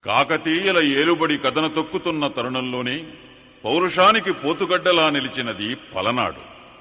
కాకతీయుల ఏలుబడి కథన తొక్కుతున్న తరుణంలోనే పౌరుషానికి పోతుగడ్డలా నిలిచినది పలనాడు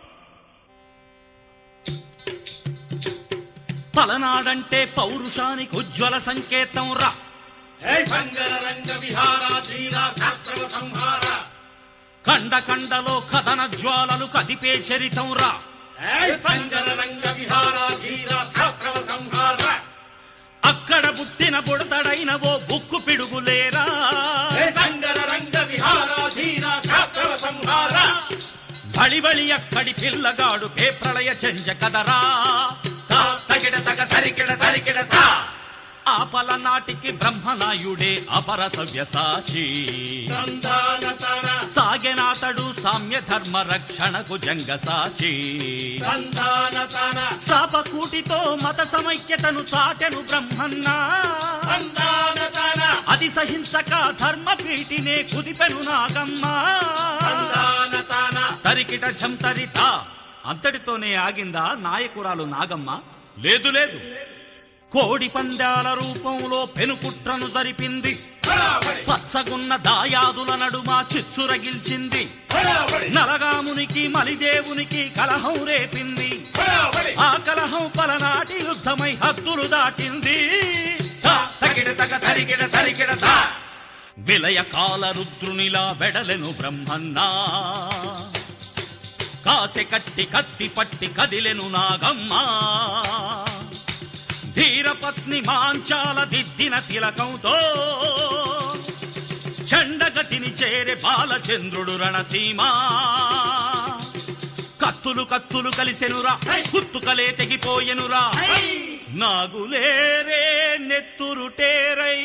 పలనాడంటే పౌరుషానికి ఉజ్వల సంకేతం రా హే సంగర రంగ విహారాధీన శాస్త్రవ సంహార కండ కండలో కథన జ్వాలలు కదిపే చరితం రా హే సంగర రంగ విహారాధీన శాస్త్రవ సంహార అక్కడ పుట్టిన బుడతడైన ఓ బుక్కు పిడుగులేరా హే సంగర రంగ విహారాధీన శాస్త్రవ సంహార బళి బళి అక్కడి పిల్లగాడు పే ప్రళయ చెంజ కదరా తా తగిడ తగ తరికిడ తరికిడ తా ఆ పలనాటికి బ్రహ్మనాయుడే అపర సవ్యసాచి తందాన తన సాగెనాతడు సామ్య ధర్మ రక్షణకు జంగ సాచి తందాన తన చాపకూటితో మత సమైక్యతను చాటెను బ్రహ్మన్న తందాన తన అది సహింసక ధర్మ ప్రీతినే కుదిపెను నాగమ్మ తందాన తన తరికిట ఝంతరిత అంతటితోనే ఆగిందా నాయకురాలు నాగమ్మ లేదు లేదు కోడి పందాల రూపంలో పెనుకుట్రను జరిపింది బరాబరి పచ్చగున్న దాయాదుల నడుమ చిచ్చురగిల్చింది బరాబరి నలగామునికి మలిదేవునికి కలహం రేపింది బరాబరి ఆ కలహం పలనాటి యుద్ధమై హద్దులు దాటింది తా తగిడ తగ తరికిడ తరికిడ తా విలయ కాల రుద్రునిలా వెడలెను బ్రహ్మన్నా కాసె కట్టి కత్తి పట్టి కదిలెను నాగమ్మా ధీరపత్ని మాంచాల దిద్దిన తిలకంతో చండగతిని చేరే బాలచంద్రుడు రణసీమా కత్తులు కత్తులు కలిసెనురా కుత్తుకలే తెగిపోయెనురా నాగులేరే నెత్తురుటేరై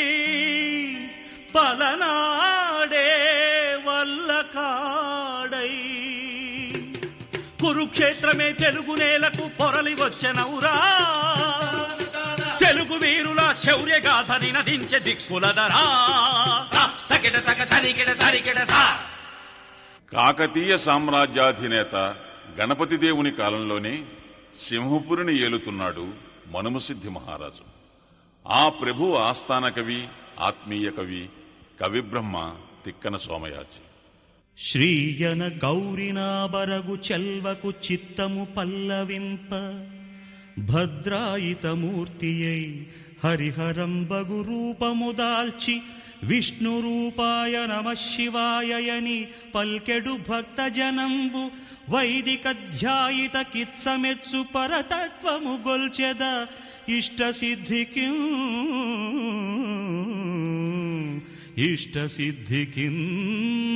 పలనాడే వల్ల కాడై కురుక్షేత్రమే తెలుగు నేలకు పొరలి వచ్చెనవురా తెలుగు వీరుల శౌర్యగాథని నదించే దిక్కులదరా తగిడ తగ తరికిడ తరికిడ తా కాకతీయ సామ్రాజ్యాధినేత గణపతి దేవుని కాలంలోనే సింహపురిని ఏలుతున్నాడు మనుమసిద్ధి మహారాజు ఆ ప్రభు ఆస్థాన కవి ఆత్మీయ కవి కవిబ్రహ్మ తిక్కన సోమయాజి శ్రీయన గౌరినాబరగు చెల్వకు చిత్తము పల్లవింప భద్రాయితమూర్తియై హరిహరంబగు రూపము దాల్చి విష్ణు రూపాయ నమ శివాయని పల్కెడు భక్త జనంబు వైదిక ధ్యాయిత కిత్సమెత్సు పరతత్వము గొల్చెద ఇష్ట సిద్ధికి ఇష్ట సిద్ధికి